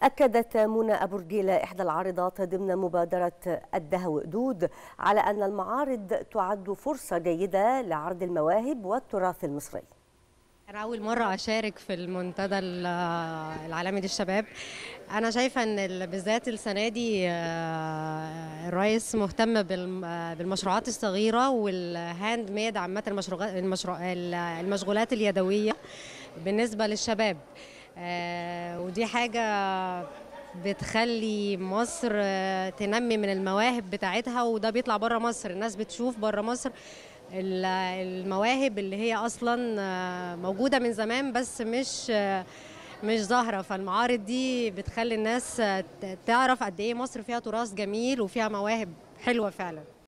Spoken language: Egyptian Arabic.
أكدت منى أبو رجيلة إحدى العارضات ضمن مبادرة الدهو قدود على أن المعارض تعد فرصة جيدة لعرض المواهب والتراث المصري أنا أول مرة أشارك في المنتدى ال- العالمي للشباب أنا شايفة إن ال- بالذات السنة دي آه، الرئيس مهتم بالم- آه، بالمشروعات الصغيرة والهاند ميد عامة المشروعات المشروع ال- المشغولات اليدوية بالنسبة للشباب آه، ودي حاجة بتخلي مصر آه، تنمي من المواهب بتاعتها وده بيطلع بره مصر الناس بتشوف بره مصر ال- المواهب اللي هي اصلا آه، موجوده من زمان بس مش آه، مش ظاهره فالمعارض دي بتخلي الناس آه، ت- تعرف قد ايه مصر فيها تراث جميل وفيها مواهب حلوه فعلا